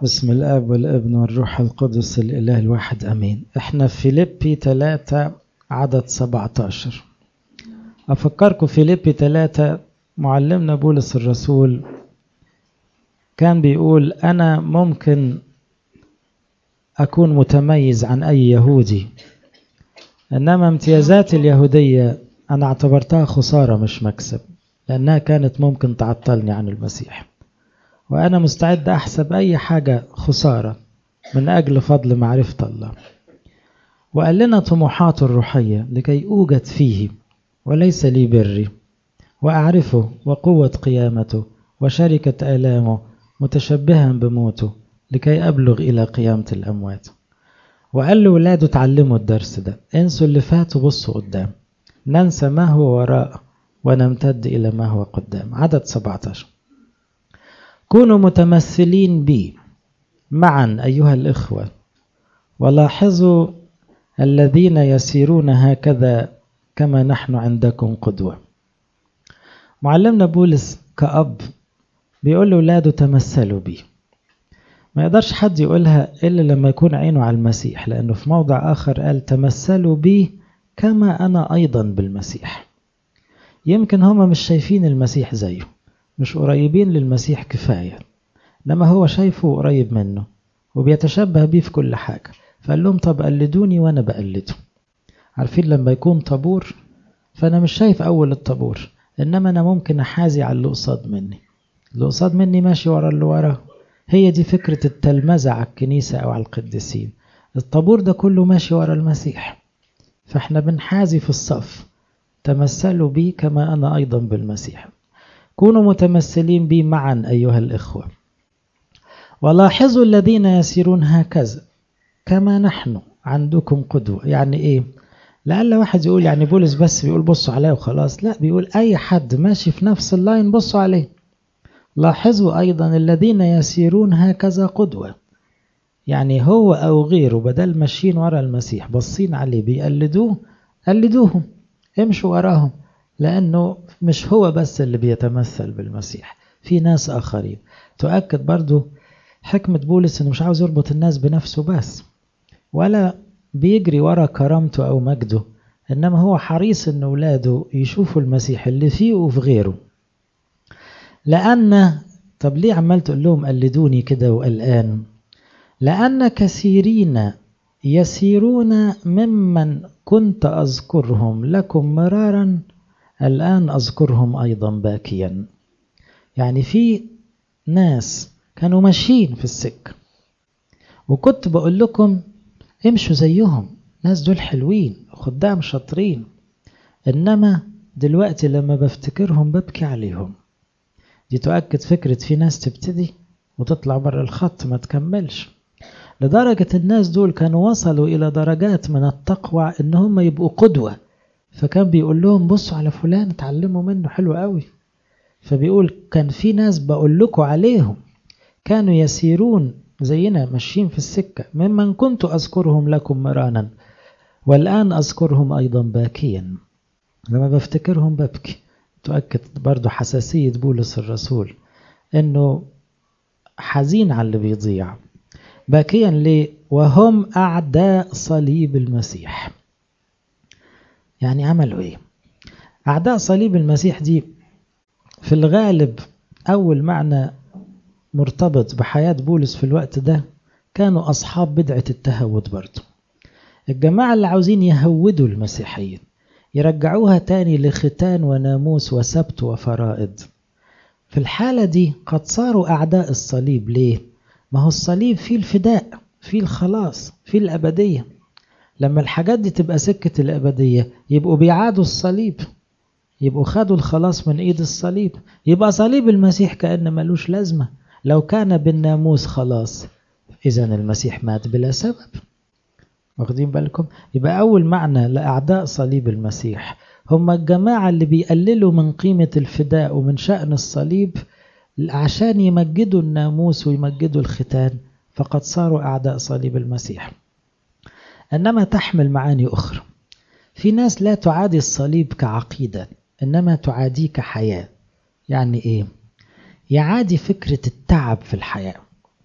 بسم الاب والابن والروح القدس الاله الواحد امين احنا في فيليبي 3 عدد 17 افكركم فيليبي 3 معلمنا بولس الرسول كان بيقول انا ممكن اكون متميز عن اي يهودي انما امتيازات اليهوديه انا اعتبرتها خساره مش مكسب لانها كانت ممكن تعطلني عن المسيح وأنا مستعد أحسب أي حاجة خسارة من أجل فضل معرفة الله وقال لنا طموحاته الروحية لكي أوجد فيه وليس لي بري وأعرفه وقوة قيامته وشركة آلامه متشبها بموته لكي أبلغ إلى قيامة الأموات وقال لولاده اتعلموا الدرس ده انسوا اللي فات وبصوا قدام ننسى ما هو وراء ونمتد إلى ما هو قدام عدد 17 كونوا متمثلين بي معا أيها الإخوة ولاحظوا الذين يسيرون هكذا كما نحن عندكم قدوة معلمنا بولس كأب بيقول لأولاده تمثلوا بي ما يقدرش حد يقولها إلا لما يكون عينه على المسيح لأنه في موضع آخر قال تمثلوا بي كما أنا أيضا بالمسيح يمكن هما مش شايفين المسيح زيه مش قريبين للمسيح كفاية إنما هو شايفه قريب منه وبيتشبه بيه في كل حاجة فقال لهم طب قلدوني وأنا بقلده عارفين لما يكون طابور فأنا مش شايف أول الطابور إنما أنا ممكن أحازي على اللي قصاد مني اللي قصاد مني ماشي ورا اللي وراه هي دي فكرة التلمذة على الكنيسة أو على القديسين الطابور ده كله ماشي ورا المسيح فاحنا بنحازي في الصف تمثلوا بي كما أنا أيضا بالمسيح كونوا متمثلين بي معا أيها الإخوة ولاحظوا الذين يسيرون هكذا كما نحن عندكم قدوة يعني إيه لعل واحد يقول يعني بولس بس بيقول بصوا عليه وخلاص لا بيقول أي حد ماشي في نفس اللاين بصوا عليه لاحظوا أيضا الذين يسيرون هكذا قدوة يعني هو أو غيره بدل ماشيين ورا المسيح بصين عليه بيقلدوه قلدوهم امشوا وراهم لأنه مش هو بس اللي بيتمثل بالمسيح في ناس آخرين تؤكد برضو حكمة بولس أنه مش عاوز يربط الناس بنفسه بس ولا بيجري ورا كرامته أو مجده إنما هو حريص أن أولاده يشوفوا المسيح اللي فيه وفي غيره لأن طب ليه عمال تقول لهم قلدوني كده وقلقان لأن كثيرين يسيرون ممن كنت أذكرهم لكم مرارا الآن أذكرهم أيضا باكيا يعني في ناس كانوا ماشيين في السكة وكنت بقول لكم امشوا زيهم ناس دول حلوين خدام شاطرين إنما دلوقتي لما بفتكرهم ببكي عليهم دي تؤكد فكرة في ناس تبتدي وتطلع بره الخط ما تكملش لدرجة الناس دول كانوا وصلوا إلى درجات من التقوى إن هم يبقوا قدوة فكان بيقول لهم بصوا على فلان اتعلموا منه حلو قوي فبيقول كان في ناس بقول لكم عليهم كانوا يسيرون زينا ماشيين في السكة ممن كنت أذكرهم لكم مرانا والآن أذكرهم أيضا باكيا لما بفتكرهم ببكي تؤكد برضو حساسية بولس الرسول إنه حزين على اللي بيضيع باكيا ليه وهم أعداء صليب المسيح يعني عملوا ايه اعداء صليب المسيح دي في الغالب اول معنى مرتبط بحياة بولس في الوقت ده كانوا اصحاب بدعة التهود برضه الجماعة اللي عاوزين يهودوا المسيحيين يرجعوها تاني لختان وناموس وسبت وفرائض في الحالة دي قد صاروا أعداء الصليب ليه؟ ما هو الصليب فيه الفداء فيه الخلاص فيه الأبدية لما الحاجات دي تبقى سكة الأبدية يبقوا بيعادوا الصليب يبقوا خدوا الخلاص من إيد الصليب يبقى صليب المسيح كأن ملوش لازمة لو كان بالناموس خلاص إذا المسيح مات بلا سبب واخدين بالكم يبقى أول معنى لأعداء صليب المسيح هم الجماعة اللي بيقللوا من قيمة الفداء ومن شأن الصليب عشان يمجدوا الناموس ويمجدوا الختان فقد صاروا أعداء صليب المسيح إنما تحمل معاني أخرى في ناس لا تعادي الصليب كعقيدة إنما تعاديه كحياة يعني إيه؟ يعادي فكرة التعب في الحياة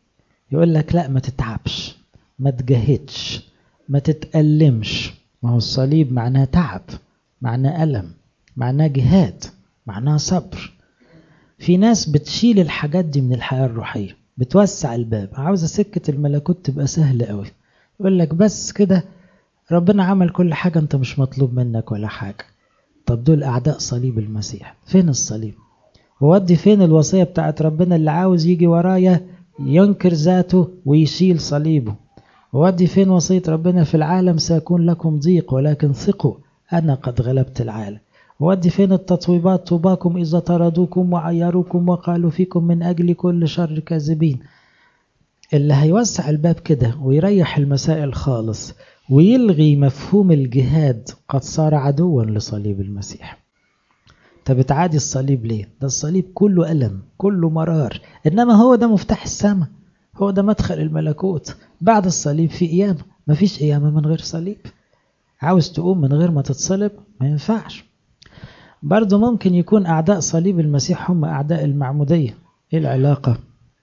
يقول لك لا ما تتعبش ما تجهدش ما تتألمش ما هو الصليب معناه تعب معناه ألم معناه جهاد معناه صبر في ناس بتشيل الحاجات دي من الحياة الروحية بتوسع الباب عاوزة سكة الملكوت تبقى سهلة قوي يقول لك بس كده ربنا عمل كل حاجة انت مش مطلوب منك ولا حاجة طب دول أعداء صليب المسيح فين الصليب وودي فين الوصية بتاعت ربنا اللي عاوز يجي ورايا ينكر ذاته ويشيل صليبه وودي فين وصية ربنا في العالم سيكون لكم ضيق ولكن ثقوا أنا قد غلبت العالم ودي فين التطويبات طوباكم إذا طردوكم وعيروكم وقالوا فيكم من أجل كل شر كاذبين اللي هيوسع الباب كده ويريح المسائل خالص ويلغي مفهوم الجهاد قد صار عدوا لصليب المسيح طب بتعادي الصليب ليه ده الصليب كله ألم كله مرار إنما هو ده مفتاح السماء هو ده مدخل الملكوت بعد الصليب في قيامة مفيش قيامة من غير صليب عاوز تقوم من غير ما تتصلب ما ينفعش برضو ممكن يكون أعداء صليب المسيح هم أعداء المعمودية إيه العلاقة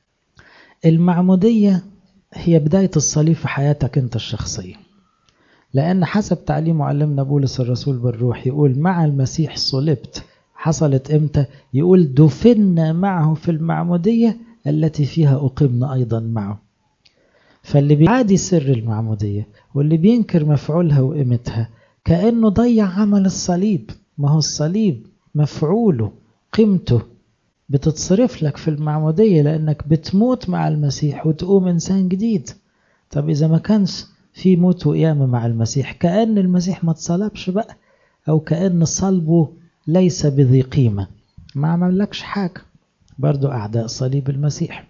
المعمودية هي بداية الصليب في حياتك أنت الشخصية لأن حسب تعليم معلمنا بولس الرسول بالروح يقول مع المسيح صلبت حصلت إمتى يقول دفنا معه في المعمودية التي فيها أقمنا أيضا معه فاللي بيعادي سر المعمودية واللي بينكر مفعولها وقيمتها كأنه ضيع عمل الصليب ما هو الصليب مفعوله قيمته بتتصرف لك في المعمودية لأنك بتموت مع المسيح وتقوم إنسان جديد طب إذا ما كانش في موت وقيامة مع المسيح كأن المسيح ما اتصلبش بقى أو كأن صلبه ليس بذي قيمة ما عملكش حاجة برضو أعداء صليب المسيح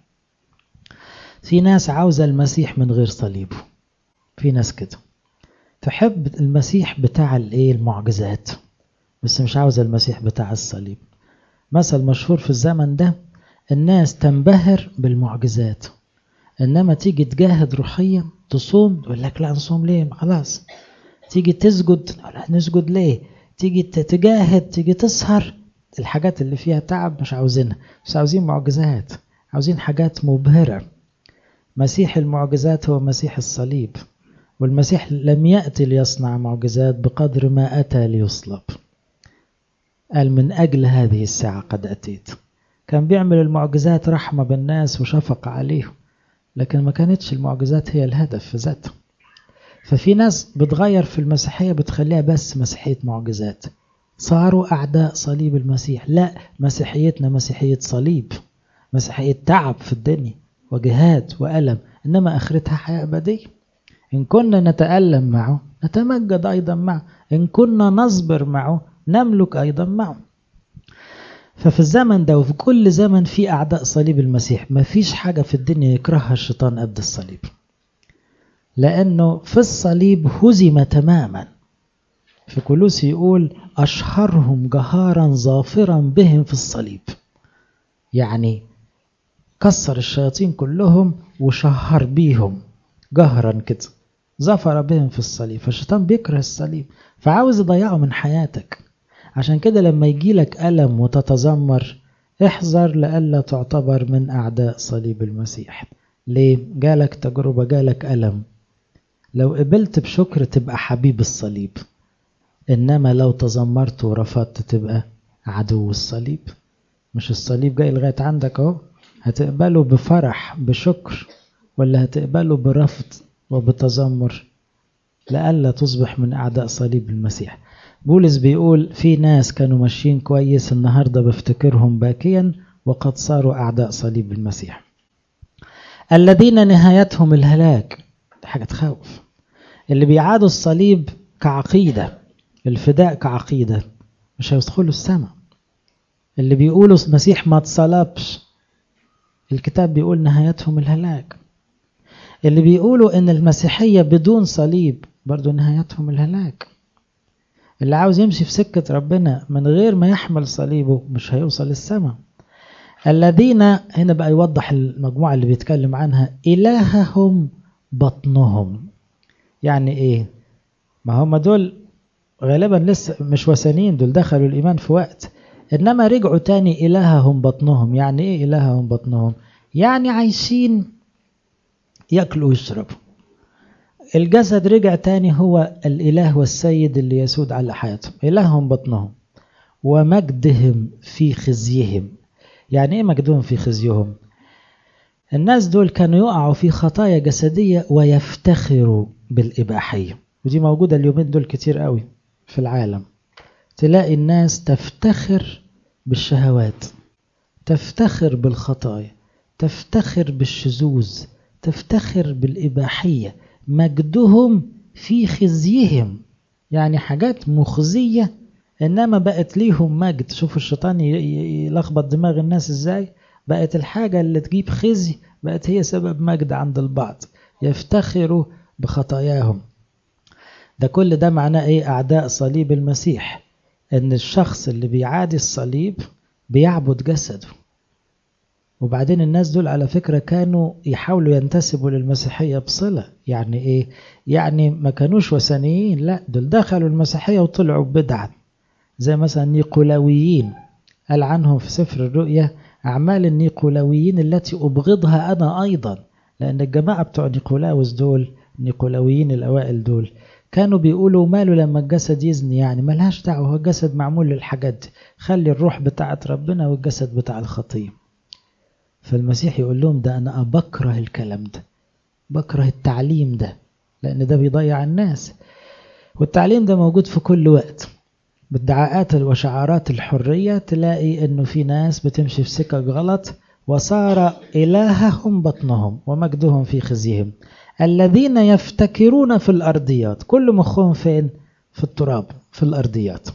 في ناس عاوزة المسيح من غير صليبه في ناس كده تحب المسيح بتاع الايه المعجزات بس مش عاوزة المسيح بتاع الصليب مثل مشهور في الزمن ده الناس تنبهر بالمعجزات انما تيجي تجاهد روحيا تصوم يقول لك لا نصوم ليه خلاص تيجي تسجد لا نسجد ليه تيجي تجاهد تيجي تسهر الحاجات اللي فيها تعب مش عاوزينها مش عاوزين معجزات عاوزين حاجات مبهرة مسيح المعجزات هو مسيح الصليب والمسيح لم يأتي ليصنع معجزات بقدر ما أتى ليصلب قال من أجل هذه الساعة قد أتيت كان بيعمل المعجزات رحمة بالناس وشفق عليهم لكن ما كانتش المعجزات هي الهدف في ذاتها ففي ناس بتغير في المسيحية بتخليها بس مسيحية معجزات صاروا أعداء صليب المسيح لا مسيحيتنا مسيحية صليب مسيحية تعب في الدنيا وجهاد وألم إنما آخرتها حياة أبدية إن كنا نتألم معه نتمجد أيضا معه إن كنا نصبر معه نملك أيضا معه ففي الزمن ده وفي كل زمن في أعداء صليب المسيح ما فيش حاجة في الدنيا يكرهها الشيطان قد الصليب لأنه في الصليب هزم تماما في كولوس يقول أشهرهم جهارا ظافرا بهم في الصليب يعني كسر الشياطين كلهم وشهر بيهم جهرا كده ظفر بهم في الصليب فالشيطان بيكره الصليب فعاوز يضيعه من حياتك عشان كده لما يجي لك ألم وتتذمر احذر لألا تعتبر من أعداء صليب المسيح ليه؟ جالك تجربة جالك ألم لو قبلت بشكر تبقى حبيب الصليب إنما لو تذمرت ورفضت تبقى عدو الصليب مش الصليب جاي لغاية عندك اهو هتقبله بفرح بشكر ولا هتقبله برفض وبتذمر لئلا تصبح من أعداء صليب المسيح بولس بيقول في ناس كانوا ماشيين كويس النهاردة بفتكرهم باكيا وقد صاروا أعداء صليب المسيح الذين نهايتهم الهلاك حاجة تخوف اللي بيعادوا الصليب كعقيدة الفداء كعقيدة مش هيدخلوا السماء اللي بيقولوا المسيح ما اتصلبش الكتاب بيقول نهايتهم الهلاك اللي بيقولوا ان المسيحية بدون صليب برضو نهايتهم الهلاك اللي عاوز يمشي في سكة ربنا من غير ما يحمل صليبه مش هيوصل السماء الذين هنا بقى يوضح المجموعة اللي بيتكلم عنها إلههم بطنهم يعني إيه ما هم دول غالبا لسه مش وثنيين دول دخلوا الإيمان في وقت إنما رجعوا تاني إلههم بطنهم يعني إيه إلههم بطنهم يعني عايشين يأكلوا ويشربوا الجسد رجع تاني هو الإله والسيد اللي يسود على حياتهم إلههم بطنهم ومجدهم في خزيهم يعني إيه مجدهم في خزيهم الناس دول كانوا يقعوا في خطايا جسدية ويفتخروا بالإباحية ودي موجودة اليومين دول كتير قوي في العالم تلاقي الناس تفتخر بالشهوات تفتخر بالخطايا تفتخر بالشذوذ تفتخر بالإباحية مجدهم في خزيهم يعني حاجات مخزية إنما بقت ليهم مجد شوفوا الشيطان يلخبط دماغ الناس إزاي بقت الحاجة اللي تجيب خزي بقت هي سبب مجد عند البعض يفتخروا بخطاياهم ده كل ده معناه ايه اعداء صليب المسيح ان الشخص اللي بيعادي الصليب بيعبد جسده وبعدين الناس دول على فكرة كانوا يحاولوا ينتسبوا للمسيحية بصلة يعني ايه يعني ما كانوش وثنيين لا دول دخلوا المسيحية وطلعوا بدعا زي مثلا نيقولاويين قال عنهم في سفر الرؤيا أعمال النيقولاويين التي أبغضها أنا أيضا لأن الجماعة بتوع نيقولاوس دول نيقولاويين الأوائل دول كانوا بيقولوا ماله لما الجسد يزني يعني ملهاش دعوة هو الجسد معمول للحاجات دي خلي الروح بتاعت ربنا والجسد بتاع الخطية فالمسيح يقول لهم ده أنا بكره الكلام ده بكره التعليم ده لأن ده بيضيع الناس والتعليم ده موجود في كل وقت بالدعاءات وشعارات الحرية تلاقي انه في ناس بتمشي في سكك غلط وصار إلههم بطنهم ومجدهم في خزيهم الذين يفتكرون في الأرضيات كل مخهم فين في التراب في الأرضيات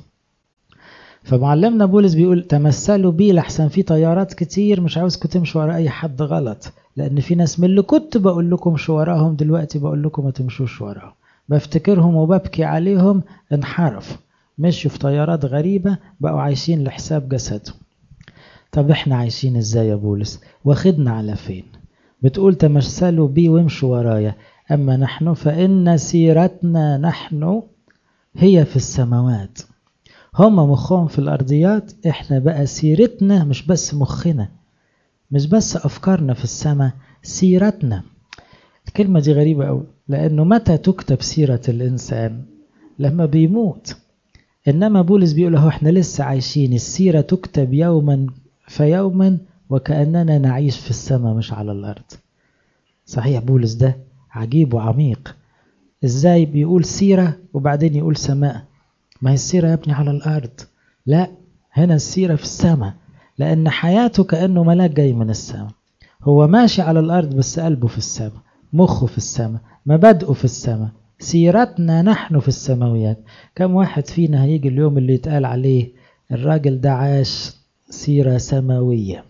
فمعلمنا بولس بيقول تمثلوا بي لحسن في طيارات كتير مش عاوزكم تمشوا ورا أي حد غلط لأن في ناس من اللي كنت بقول لكم شو وراهم دلوقتي بقول لكم ما تمشوش وراهم بفتكرهم وببكي عليهم انحرفوا مشوا في طيارات غريبة بقوا عايشين لحساب جسدهم طب احنا عايشين ازاي يا بولس واخدنا على فين بتقول تمثلوا بي وامشوا ورايا أما نحن فإن سيرتنا نحن هي في السماوات هما مخهم في الأرضيات احنا بقى سيرتنا مش بس مخنا مش بس أفكارنا في السماء سيرتنا الكلمة دي غريبة أوي لأنه متى تكتب سيرة الإنسان لما بيموت إنما بولس بيقول له إحنا لسه عايشين السيرة تكتب يوما فيوما وكأننا نعيش في السماء مش على الأرض صحيح بولس ده عجيب وعميق إزاي بيقول سيرة وبعدين يقول سماء ما هي السيرة يا ابني على الأرض لا هنا السيرة في السماء لأن حياته كأنه ملاك جاي من السماء هو ماشي على الأرض بس قلبه في السماء مخه في السماء مبادئه في السماء سيرتنا نحن في السماويات كم واحد فينا هيجي اليوم اللي يتقال عليه الراجل ده عاش سيرة سماوية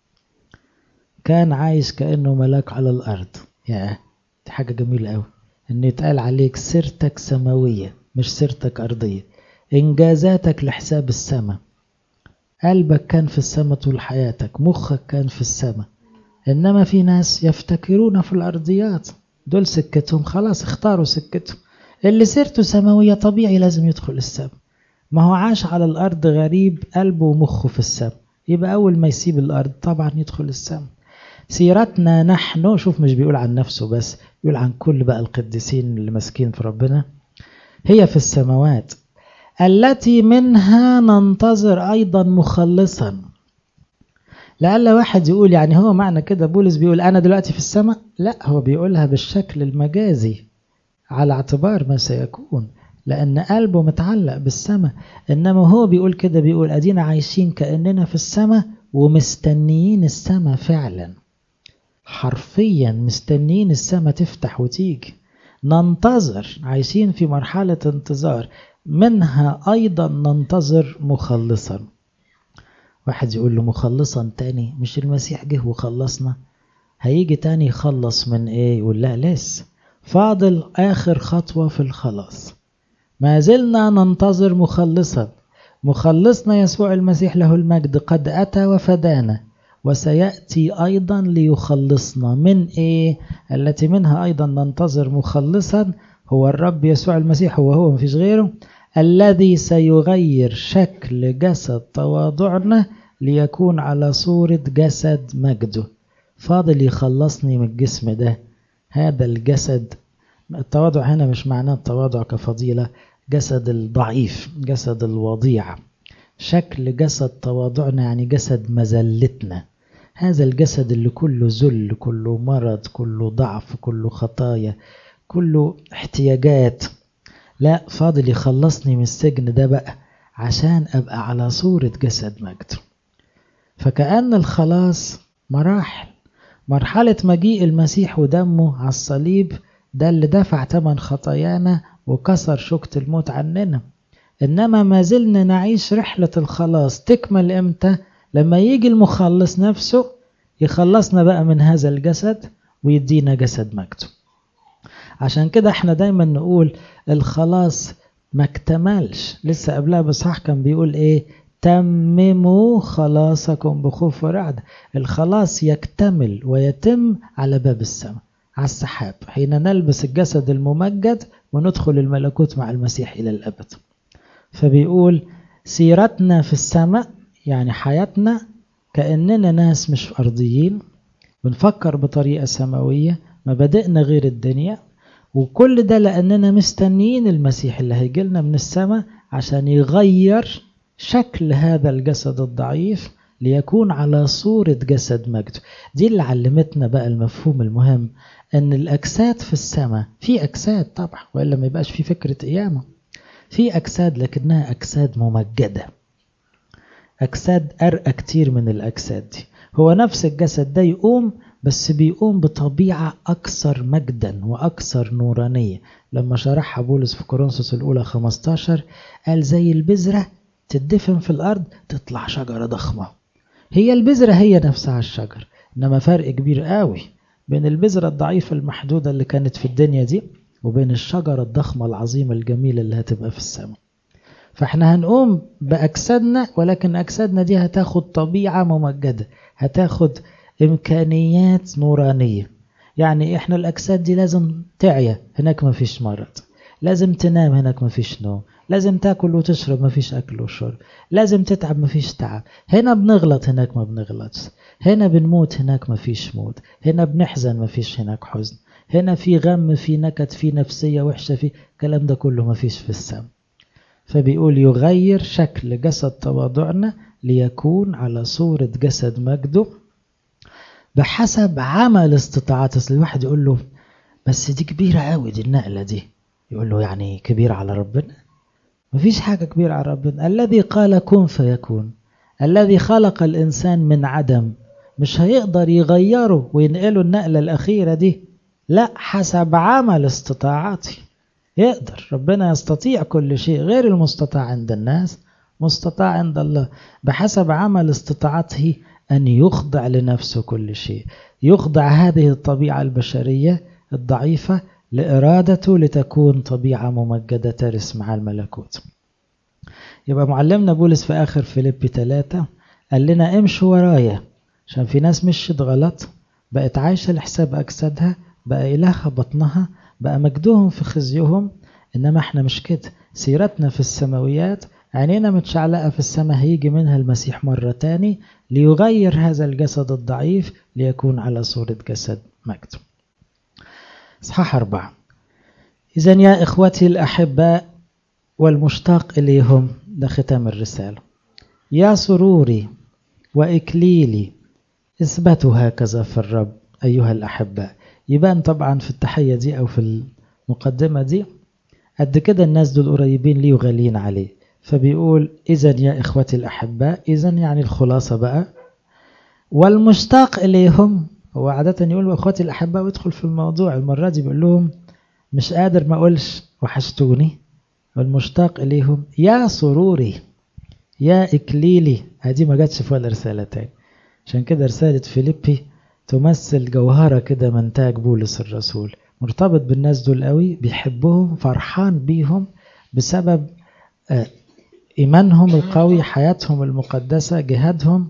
كان عايش كأنه ملاك على الأرض يا دي حاجة جميلة أوي إن يتقال عليك سيرتك سماوية مش سيرتك أرضية إنجازاتك لحساب السماء قلبك كان في السماء طول حياتك مخك كان في السماء إنما في ناس يفتكرون في الأرضيات دول سكتهم خلاص اختاروا سكتهم اللي سيرته سماوية طبيعي لازم يدخل السماء ما هو عاش على الأرض غريب قلبه ومخه في السماء يبقى أول ما يسيب الأرض طبعا يدخل السماء سيرتنا نحن شوف مش بيقول عن نفسه بس بيقول عن كل بقى القديسين اللي ماسكين في ربنا هي في السماوات التي منها ننتظر أيضا مخلصا لعل واحد يقول يعني هو معنى كده بولس بيقول أنا دلوقتي في السماء لا هو بيقولها بالشكل المجازي على اعتبار ما سيكون لأن قلبه متعلق بالسماء إنما هو بيقول كده بيقول أدينا عايشين كأننا في السماء ومستنيين السماء فعلا حرفيا مستنيين السماء تفتح وتيجي ننتظر عايشين في مرحلة انتظار منها أيضا ننتظر مخلصا واحد يقول له مخلصا تاني مش المسيح جه وخلصنا هيجي تاني يخلص من ايه يقول لا لسه فاضل آخر خطوة في الخلاص ما زلنا ننتظر مخلصا مخلصنا يسوع المسيح له المجد قد أتى وفدانا وسيأتي أيضا ليخلصنا من إيه التي منها أيضا ننتظر مخلصا هو الرب يسوع المسيح هو هو مفيش غيره الذي سيغير شكل جسد تواضعنا ليكون على صورة جسد مجده فاضل يخلصني من الجسم ده هذا الجسد التواضع هنا مش معناه التواضع كفضيلة جسد الضعيف جسد الوضيع شكل جسد تواضعنا يعني جسد مزلتنا هذا الجسد اللي كله ذل كله مرض كله ضعف كله خطايا كله احتياجات لا فاضل يخلصني من السجن ده بقى عشان أبقى على صورة جسد مجد فكأن الخلاص مراحل مرحلة مجيء المسيح ودمه على الصليب ده اللي دفع تمن خطايانا وكسر شوكة الموت عننا إنما ما زلنا نعيش رحلة الخلاص تكمل إمتى لما يجي المخلص نفسه يخلصنا بقى من هذا الجسد ويدينا جسد مجده عشان كده احنا دايما نقول الخلاص ما اكتملش لسه قبلها بصح كان بيقول ايه تمموا خلاصكم بخوف ورعد الخلاص يكتمل ويتم على باب السماء على السحاب حين نلبس الجسد الممجد وندخل الملكوت مع المسيح إلى الأبد فبيقول سيرتنا في السماء يعني حياتنا كأننا ناس مش أرضيين بنفكر بطريقة سماوية مبادئنا غير الدنيا وكل ده لأننا مستنيين المسيح اللي هيجيلنا من السماء عشان يغير شكل هذا الجسد الضعيف ليكون على صورة جسد مجد دي اللي علمتنا بقى المفهوم المهم ان الأجساد في السماء في أجساد طبعا وإلا ما يبقاش في فكرة قيامة في أجساد لكنها أجساد ممجدة أجساد أرقى كتير من الأجساد دي هو نفس الجسد ده يقوم بس بيقوم بطبيعة أكثر مجدا وأكثر نورانية لما شرحها بولس في كورنثوس الأولى 15 قال زي البذرة تدفن في الأرض تطلع شجرة ضخمة هي البذرة هي نفسها الشجر إنما فرق كبير قوي بين البذرة الضعيفة المحدودة اللي كانت في الدنيا دي وبين الشجرة الضخمة العظيمة الجميلة اللي هتبقى في السماء فاحنا هنقوم بأجسادنا ولكن أجسادنا دي هتاخد طبيعة ممجدة هتاخد إمكانيات نورانية يعني إحنا الأجساد دي لازم تعيا هناك ما فيش مرض لازم تنام هناك ما فيش نوم لازم تاكل وتشرب ما فيش أكل وشرب لازم تتعب ما فيش تعب هنا بنغلط هناك ما بنغلطش هنا بنموت هناك ما فيش موت هنا بنحزن ما فيش هناك حزن هنا في غم في نكد في نفسية وحشة في الكلام ده كله ما فيش في السماء فبيقول يغير شكل جسد تواضعنا ليكون على صورة جسد مجده بحسب عمل استطاعته اصل الواحد يقول له بس دي كبيرة قوي دي النقلة دي يقول له يعني كبير على ربنا مفيش حاجة كبيرة على ربنا الذي قال كن فيكون الذي خلق الإنسان من عدم مش هيقدر يغيره وينقله النقلة الأخيرة دي لا حسب عمل استطاعته يقدر ربنا يستطيع كل شيء غير المستطاع عند الناس مستطاع عند الله بحسب عمل استطاعته أن يخضع لنفسه كل شيء يخضع هذه الطبيعة البشرية الضعيفة لإرادته لتكون طبيعة ممجدة ترس مع الملكوت يبقى معلمنا بولس في آخر فيليبي ثلاثة قال لنا امشوا ورايا عشان في ناس مشيت غلط بقت عايشة لحساب أجسادها بقى إلهها بطنها بقى مجدهم في خزيهم إنما احنا مش كده سيرتنا في السماويات عينينا متشعلقة في السماء هيجي منها المسيح مرة تاني ليغير هذا الجسد الضعيف ليكون على صورة جسد مجد اصحاح أربعة إذا يا إخوتي الأحباء والمشتاق إليهم ده ختام الرسالة يا سروري وإكليلي اثبتوا هكذا في الرب أيها الأحباء يبان طبعا في التحية دي أو في المقدمة دي قد كده الناس دول قريبين ليه وغاليين عليه فبيقول إذا يا إخوتي الأحباء إذا يعني الخلاصة بقى والمشتاق إليهم هو عادة يقول إخوتي الأحباء ويدخل في الموضوع المرة دي بيقول لهم مش قادر ما أقولش وحشتوني والمشتاق إليهم يا سروري يا إكليلي هذه ما جاتش في ولا رسالة تاني عشان كده رسالة فيليبي تمثل جوهرة كده من تاج بولس الرسول مرتبط بالناس دول قوي بيحبهم فرحان بيهم بسبب إيمانهم القوي حياتهم المقدسة جهادهم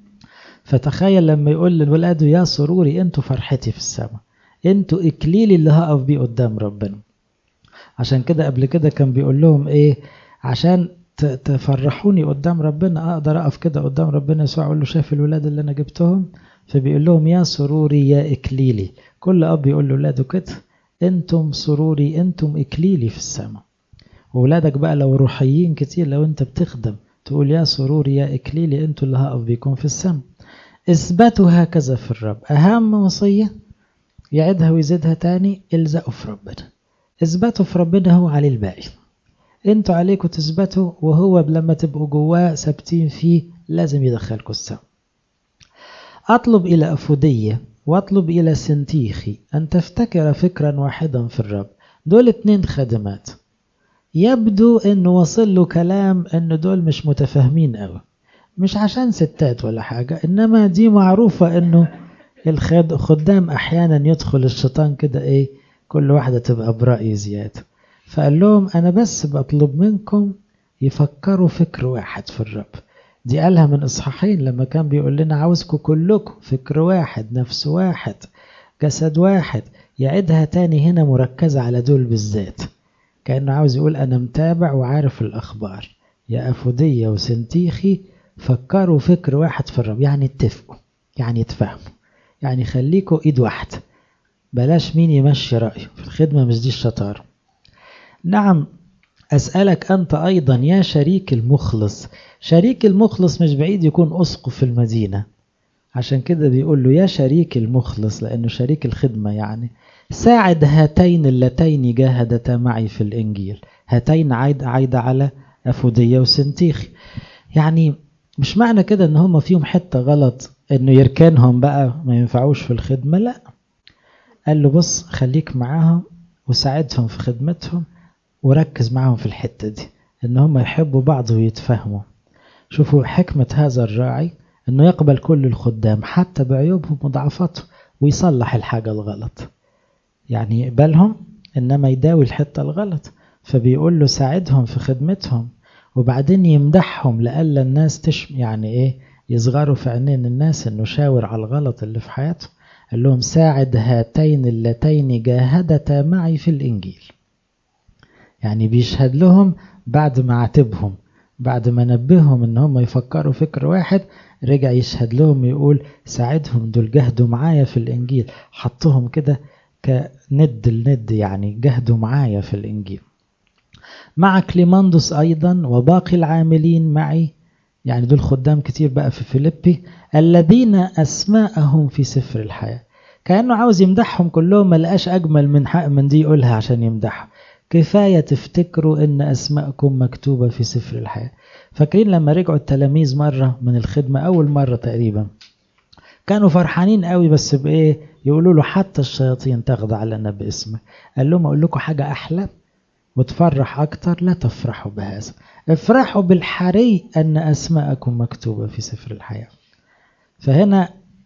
فتخيل لما يقول للولاد يا سروري انتوا فرحتي في السماء انتوا إكليلي اللي هقف بيه قدام ربنا عشان كده قبل كده كان بيقول لهم ايه عشان تفرحوني قدام ربنا اقدر اقف كده قدام ربنا يسوع اقول له شايف الولاد اللي انا جبتهم فبيقول لهم يا سروري يا إكليلي كل أب يقول لأولاده كده أنتم سروري أنتم إكليلي في السماء وولادك بقى لو روحيين كتير لو أنت بتخدم تقول يا سروري يا إكليلي أنتوا اللي هقف بيكم في السماء اثبتوا هكذا في الرب أهم وصية يعيدها ويزيدها تاني الزقوا في ربنا اثبتوا في ربنا هو عليه الباقي انتوا عليكم تثبتوا وهو لما تبقوا جواه ثابتين فيه لازم يدخلكم السماء أطلب إلى أفودية واطلب إلى سنتيخي أن تفتكر فكرا واحدا في الرب دول اتنين خدمات يبدو انه وصل له كلام ان دول مش متفاهمين قوي مش عشان ستات ولا حاجة انما دي معروفة انه الخدام احيانا يدخل الشيطان كده ايه كل واحدة تبقى برأي زيادة فقال لهم انا بس بطلب منكم يفكروا فكر واحد في الرب دي قالها من اصحاحين لما كان بيقول لنا عاوزكم كلكم فكر واحد نفس واحد جسد واحد يعيدها تاني هنا مركزة على دول بالذات كأنه عاوز يقول أنا متابع وعارف الأخبار يا أفودية وسنتيخي فكروا فكر واحد في الرب يعني اتفقوا يعني اتفهموا يعني خليكوا إيد واحدة بلاش مين يمشي رأيه في الخدمة مش دي الشطارة نعم أسألك أنت أيضا يا شريك المخلص شريك المخلص مش بعيد يكون أسقف في المدينة عشان كده بيقول له يا شريك المخلص لأنه شريك الخدمة يعني ساعد هاتين اللتين جاهدتا معي في الإنجيل هاتين عايد عايدة على أفودية وسنتيخي يعني مش معنى كده ان هم فيهم حتة غلط انه يركنهم بقى ما ينفعوش في الخدمة لا قال له بص خليك معاهم وساعدهم في خدمتهم وركز معاهم في الحتة دي ان هم يحبوا بعض ويتفهموا شوفوا حكمة هذا الراعي انه يقبل كل الخدام حتى بعيوبهم وضعفاتهم ويصلح الحاجة الغلط يعني يقبلهم انما يداوي الحتة الغلط فبيقول له ساعدهم في خدمتهم وبعدين يمدحهم لألا الناس تش يعني ايه يصغروا في عينين الناس انه شاور على الغلط اللي في حياتهم قال لهم ساعد هاتين اللتين جاهدتا معي في الانجيل يعني بيشهد لهم بعد ما عاتبهم بعد ما نبههم ان هم يفكروا فكر واحد رجع يشهد لهم يقول ساعدهم دول جهدوا معايا في الانجيل حطهم كده كند الند يعني جهدوا معايا في الانجيل مع كليماندوس أيضا وباقي العاملين معي يعني دول خدام كتير بقى في فيليبي الذين أسماءهم في سفر الحياة كأنه عاوز يمدحهم كلهم ما لقاش أجمل من حق من دي يقولها عشان يمدحهم كفاية تفتكروا إن أسماءكم مكتوبة في سفر الحياة فاكرين لما رجعوا التلاميذ مرة من الخدمة أول مرة تقريبا كانوا فرحانين قوي بس بإيه يقولوا له حتى الشياطين تخضع لنا باسمك قال لهم أقول لكم حاجة أحلى وتفرح أكتر لا تفرحوا بهذا افرحوا بالحري أن أسماءكم مكتوبة في سفر الحياة فهنا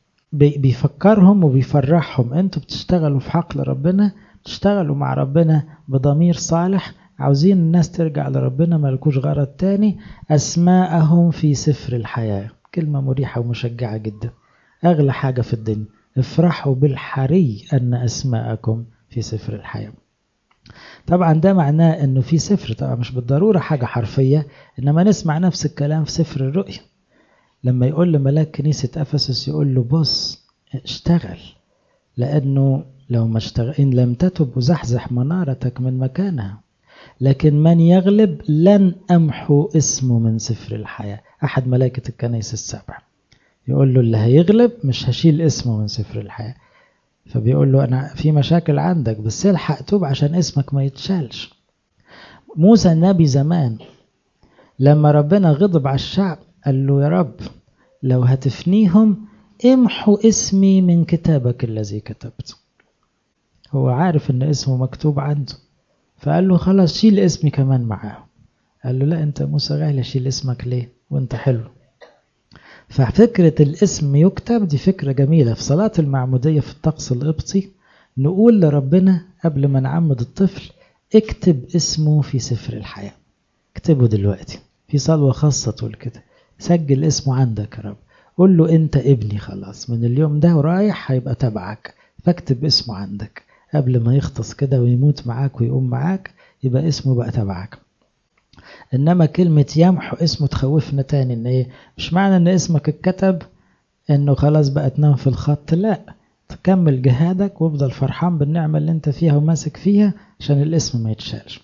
بيفكرهم وبيفرحهم انتوا بتشتغلوا في حقل ربنا بتشتغلوا مع ربنا بضمير صالح عاوزين الناس ترجع لربنا ملكوش غرض تاني أسماءهم في سفر الحياة كلمة مريحة ومشجعة جدا أغلى حاجة في الدنيا افرحوا بالحري أن أسماءكم في سفر الحياة طبعا ده معناه انه في سفر طبعا مش بالضروره حاجه حرفيه انما نسمع نفس الكلام في سفر الرؤيا لما يقول لملاك كنيسه افسس يقول له بص اشتغل لانه لو ما اشتغل ان لم تتب وزحزح منارتك من مكانها لكن من يغلب لن امحو اسمه من سفر الحياه احد ملائكه الكنائس السبع يقول له اللي هيغلب مش هشيل اسمه من سفر الحياه فبيقول له أنا في مشاكل عندك بس الحق توب عشان اسمك ما يتشالش موسى النبي زمان لما ربنا غضب على الشعب قال له يا رب لو هتفنيهم امحو اسمي من كتابك الذي كتبت هو عارف ان اسمه مكتوب عنده فقال له خلاص شيل اسمي كمان معاه قال له لا انت موسى غالي شيل اسمك ليه وانت حلو ففكرة الاسم يكتب دي فكرة جميلة في صلاة المعمودية في الطقس القبطي نقول لربنا قبل ما نعمد الطفل اكتب اسمه في سفر الحياة اكتبه دلوقتي في صلوة خاصة تقول كده سجل اسمه عندك يا رب قول له انت ابني خلاص من اليوم ده ورايح هيبقى تبعك فاكتب اسمه عندك قبل ما يختص كده ويموت معاك ويقوم معاك يبقى اسمه بقى تبعك انما كلمة يمحو اسمه تخوفنا تاني ان ايه مش معنى ان اسمك اتكتب انه خلاص بقى تنام في الخط لا تكمل جهادك وافضل فرحان بالنعمة اللي انت فيها وماسك فيها عشان الاسم ما يتشالش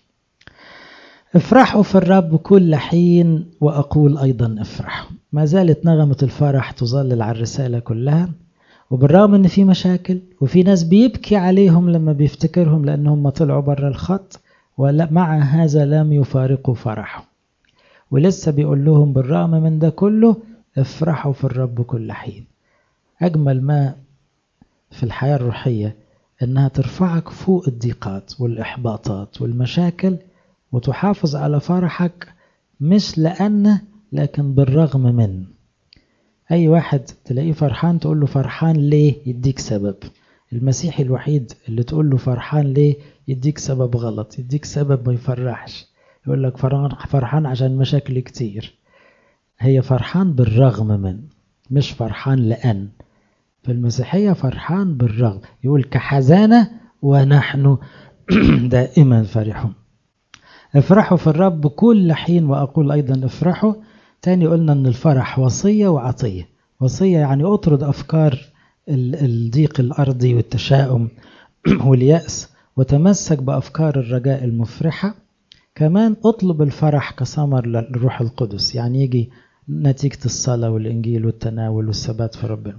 افرحوا في الرب كل حين وأقول أيضا افرحوا ما زالت نغمة الفرح تظلل على الرسالة كلها وبالرغم ان في مشاكل وفي ناس بيبكي عليهم لما بيفتكرهم لانهم طلعوا بره الخط ومع هذا لم يفارقوا فرحه ولسه بيقول لهم بالرغم من ده كله افرحوا في الرب كل حين أجمل ما في الحياة الروحية إنها ترفعك فوق الضيقات والإحباطات والمشاكل وتحافظ على فرحك مش لأن لكن بالرغم من أي واحد تلاقيه فرحان تقول له فرحان ليه يديك سبب المسيحي الوحيد اللي تقول له فرحان ليه يديك سبب غلط يديك سبب ما يفرحش يقول لك فرحان عشان مشاكل كتير هي فرحان بالرغم من مش فرحان لأن في المسيحية فرحان بالرغم يقول كحزانة ونحن دائما فرحون افرحوا في الرب كل حين وأقول أيضا افرحوا تاني قلنا أن الفرح وصية وعطية وصية يعني أطرد أفكار الضيق الأرضي والتشاؤم واليأس وتمسك بأفكار الرجاء المفرحة كمان اطلب الفرح كثمر للروح القدس يعني يجي نتيجة الصلاة والإنجيل والتناول والثبات في ربنا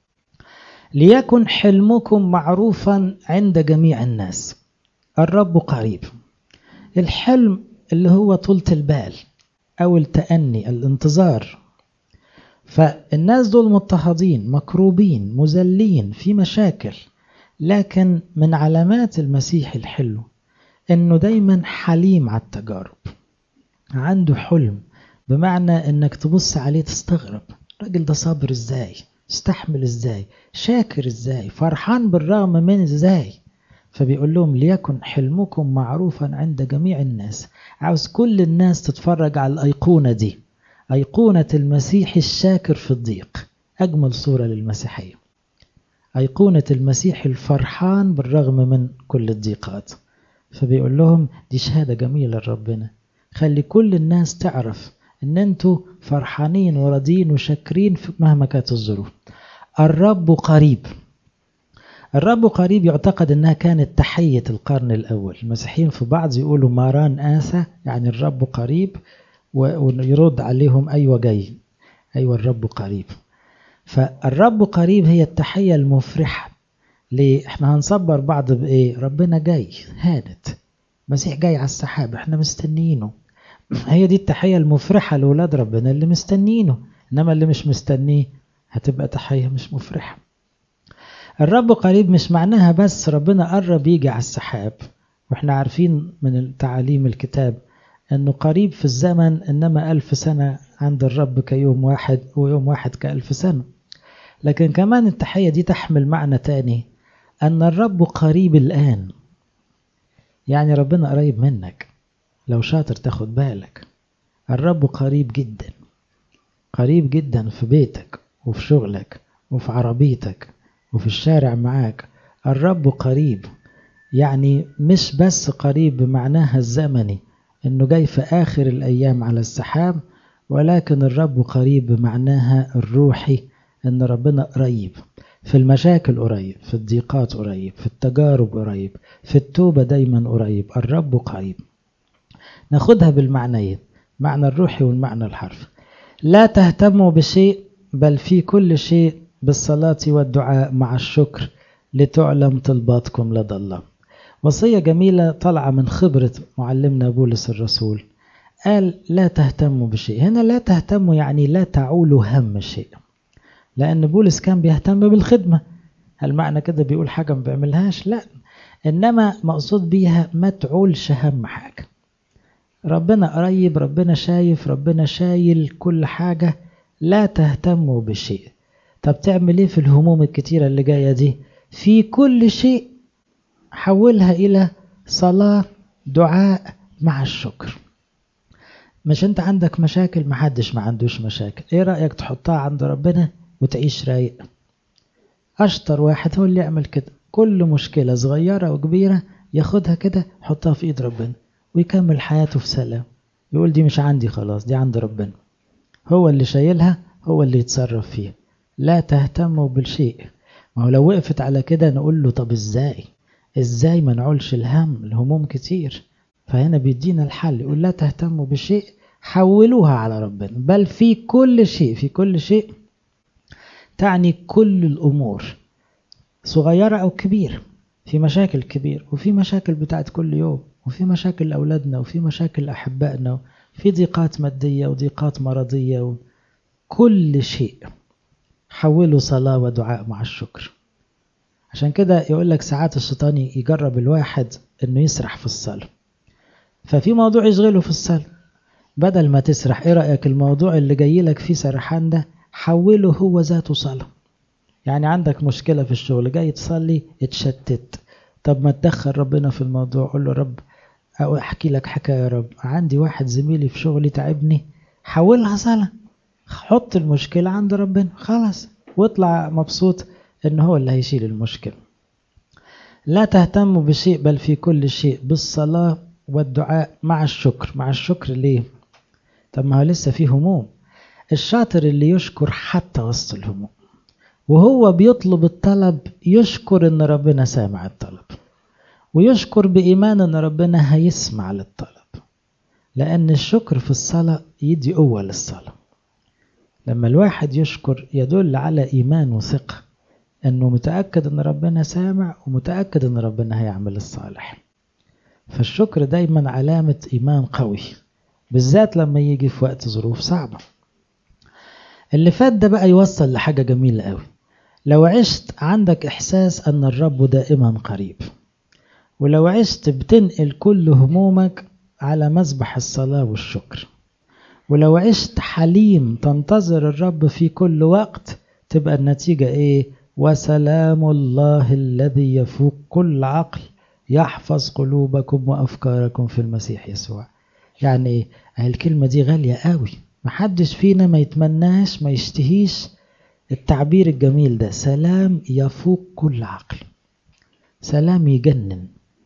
ليكن حلمكم معروفا عند جميع الناس الرب قريب الحلم اللي هو طولة البال أو التأني الانتظار فالناس دول مضطهدين مكروبين مذلين في مشاكل لكن من علامات المسيح الحلو انه دايما حليم على التجارب عنده حلم بمعنى انك تبص عليه تستغرب الراجل ده صابر ازاي استحمل ازاي شاكر ازاي فرحان بالرغم من ازاي فبيقول لهم ليكن حلمكم معروفا عند جميع الناس عاوز كل الناس تتفرج على الأيقونة دي أيقونة المسيح الشاكر في الضيق أجمل صورة للمسيحية أيقونة المسيح الفرحان بالرغم من كل الضيقات فبيقول لهم دي شهادة جميلة لربنا خلي كل الناس تعرف ان انتوا فرحانين وراضيين وشاكرين مهما كانت الظروف الرب قريب الرب قريب يعتقد انها كانت تحية القرن الاول المسيحيين في بعض يقولوا ماران آسى يعني الرب قريب ويرد عليهم ايوه جاي ايوه الرب قريب فالرب قريب هي التحية المفرحة ليه احنا هنصبر بعض بايه ربنا جاي هانت مسيح جاي على السحاب احنا مستنيينه هي دي التحية المفرحة لولاد ربنا اللي مستنيينه انما اللي مش مستنيه هتبقى تحية مش مفرحة الرب قريب مش معناها بس ربنا قرب يجي على السحاب واحنا عارفين من تعاليم الكتاب انه قريب في الزمن انما الف سنة عند الرب كيوم واحد ويوم واحد كالف سنة لكن كمان التحية دي تحمل معنى تاني أن الرب قريب الآن يعني ربنا قريب منك لو شاطر تاخد بالك الرب قريب جدا قريب جدا في بيتك وفي شغلك وفي عربيتك وفي الشارع معاك الرب قريب يعني مش بس قريب بمعناها الزمني انه جاي في اخر الايام على السحاب ولكن الرب قريب بمعناها الروحي ان ربنا قريب في المشاكل قريب في الضيقات قريب في التجارب قريب في التوبة دايما قريب الرب قريب ناخدها بالمعنيين معنى الروحي والمعنى الحرفي لا تهتموا بشيء بل في كل شيء بالصلاة والدعاء مع الشكر لتعلم طلباتكم لدى الله وصية جميلة طالعة من خبرة معلمنا بولس الرسول قال لا تهتموا بشيء هنا لا تهتموا يعني لا تعولوا هم شيء لأن بولس كان بيهتم بالخدمة هل معنى كده بيقول حاجة ما بيعملهاش لا إنما مقصود بيها ما تعولش هم حاجة ربنا قريب ربنا شايف ربنا شايل كل حاجة لا تهتموا بشيء طب تعمل ايه في الهموم الكتيرة اللي جاية دي في كل شيء حولها إلى صلاة دعاء مع الشكر مش انت عندك مشاكل محدش ما عندوش مشاكل ايه رأيك تحطها عند ربنا وتعيش رايق اشطر واحد هو اللي يعمل كده كل مشكلة صغيرة وكبيرة ياخدها كده يحطها في ايد ربنا ويكمل حياته في سلام يقول دي مش عندي خلاص دي عند ربنا هو اللي شايلها هو اللي يتصرف فيها لا تهتموا بالشيء ما هو لو وقفت على كده نقول له طب ازاي ازاي ما نعولش الهم الهموم كتير فهنا بيدينا الحل يقول لا تهتموا بشيء حولوها على ربنا بل في كل شيء في كل شيء تعني كل الأمور صغيرة أو كبيرة في مشاكل كبيرة وفي مشاكل بتاعت كل يوم وفي مشاكل أولادنا وفي مشاكل أحبائنا في ضيقات مادية وضيقات مرضية كل شيء حولوا صلاة ودعاء مع الشكر عشان كده يقول لك ساعات الشيطان يجرب الواحد انه يسرح في الصلاة ففي موضوع يشغله في الصلاة بدل ما تسرح ايه رأيك الموضوع اللي جاي لك فيه سرحان ده حوله هو ذاته صلاة يعني عندك مشكلة في الشغل جاي تصلي اتشتت طب ما تدخل ربنا في الموضوع قول له رب أو احكي لك حكاية يا رب عندي واحد زميلي في شغلي تعبني حولها صلاة حط المشكلة عند ربنا خلاص واطلع مبسوط ان هو اللي هيشيل المشكلة لا تهتموا بشيء بل في كل شيء بالصلاة والدعاء مع الشكر مع الشكر ليه طب ما هو لسه فيه هموم الشاطر اللي يشكر حتى وسط الهموم وهو بيطلب الطلب يشكر ان ربنا سامع الطلب ويشكر بإيمان ان ربنا هيسمع للطلب لأن الشكر في الصلاة يدي قوة للصلاة لما الواحد يشكر يدل على إيمان وثقة أنه متأكد أن ربنا سامع ومتأكد أن ربنا هيعمل الصالح فالشكر دايما علامة إيمان قوي بالذات لما يجي في وقت ظروف صعبة اللي فات ده بقى يوصل لحاجة جميلة قوي لو عشت عندك إحساس أن الرب دائما قريب ولو عشت بتنقل كل همومك على مذبح الصلاة والشكر ولو عشت حليم تنتظر الرب في كل وقت تبقى النتيجة ايه وسلام الله الذي يفوق كل عقل يحفظ قلوبكم وأفكاركم في المسيح يسوع يعني ايه الكلمة دي غالية قوي محدش فينا ما يتمناش ما يشتهيش التعبير الجميل ده سلام يفوق كل عقل سلام يجنن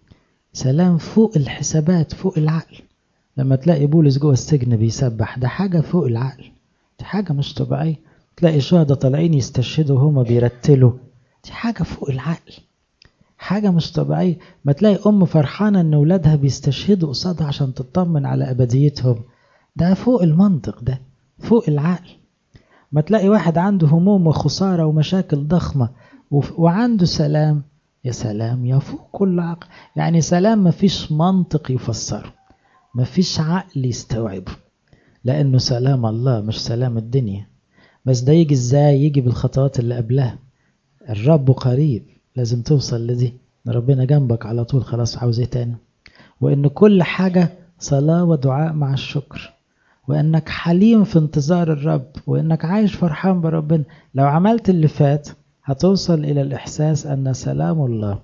سلام فوق الحسابات فوق العقل لما تلاقي بولس جوه السجن بيسبح ده حاجة فوق العقل دي حاجة مش طبيعية تلاقي شهداء طالعين يستشهدوا هما بيرتلوا دي حاجة فوق العقل حاجة مش طبيعية ما تلاقي أم فرحانة إن ولادها بيستشهدوا قصادها عشان تطمن على أبديتهم ده فوق المنطق ده فوق العقل ما تلاقي واحد عنده هموم وخسارة ومشاكل ضخمة وعنده سلام يا سلام يفوق كل عقل يعني سلام مفيش منطق يفسره مفيش عقل يستوعبه لأنه سلام الله مش سلام الدنيا بس ده يجي ازاي يجي بالخطوات اللي قبلها الرب قريب لازم توصل لدي ربنا جنبك على طول خلاص عاوز ايه تاني وان كل حاجة صلاة ودعاء مع الشكر وانك حليم في انتظار الرب وانك عايش فرحان بربنا لو عملت اللي فات هتوصل الى الاحساس ان سلام الله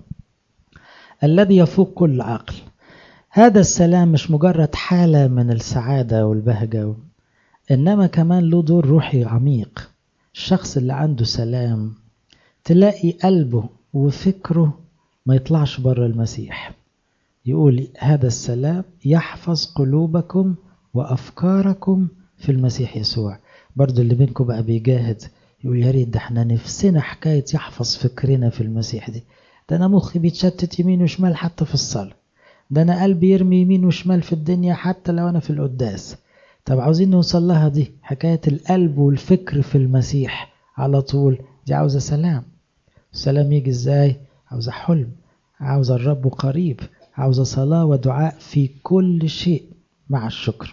الذي يفوق كل عقل هذا السلام مش مجرد حالة من السعادة والبهجة إنما كمان له دور روحي عميق الشخص اللي عنده سلام تلاقي قلبه وفكره ما يطلعش بره المسيح يقول هذا السلام يحفظ قلوبكم وأفكاركم في المسيح يسوع برضو اللي منكم بقى بيجاهد يقول يا ريت ده احنا نفسنا حكاية يحفظ فكرنا في المسيح دي ده أنا مخي بيتشتت يمين وشمال حتى في الصلاة ده أنا قلبي يرمي يمين وشمال في الدنيا حتى لو أنا في القداس طب عاوزين نوصل لها دي حكاية القلب والفكر في المسيح على طول دي عاوزة سلام السلام يجي ازاي عاوزة حلم عاوزة الرب قريب عاوزة صلاة ودعاء في كل شيء مع الشكر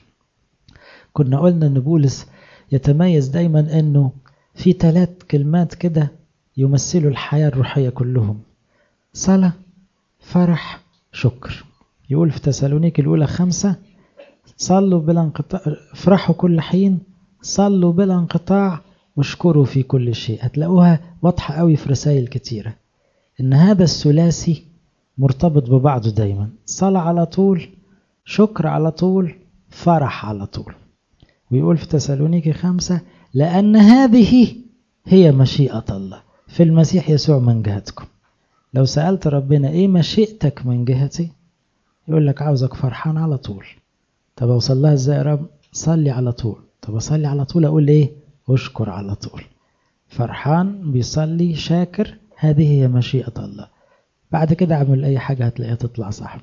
كنا قلنا ان بولس يتميز دايما انه في ثلاث كلمات كده يمثلوا الحياة الروحية كلهم صلاة فرح شكر يقول في تسالونيك الأولى خمسة صلوا بلا انقطاع افرحوا كل حين صلوا بلا انقطاع واشكروا في كل شيء هتلاقوها واضحة قوي في رسائل كتيرة ان هذا الثلاثي مرتبط ببعضه دايما صلاة على طول شكر على طول فرح على طول ويقول في تسالونيكي خمسة لأن هذه هي مشيئة الله في المسيح يسوع من جهتكم لو سألت ربنا ايه مشيئتك من جهتي يقول لك عاوزك فرحان على طول طب اوصل لها ازاي يا رب صلي على طول طب اصلي على طول اقول ايه اشكر على طول فرحان بيصلي شاكر هذه هي مشيئة الله بعد كده اعمل أي حاجة هتلاقيها تطلع صح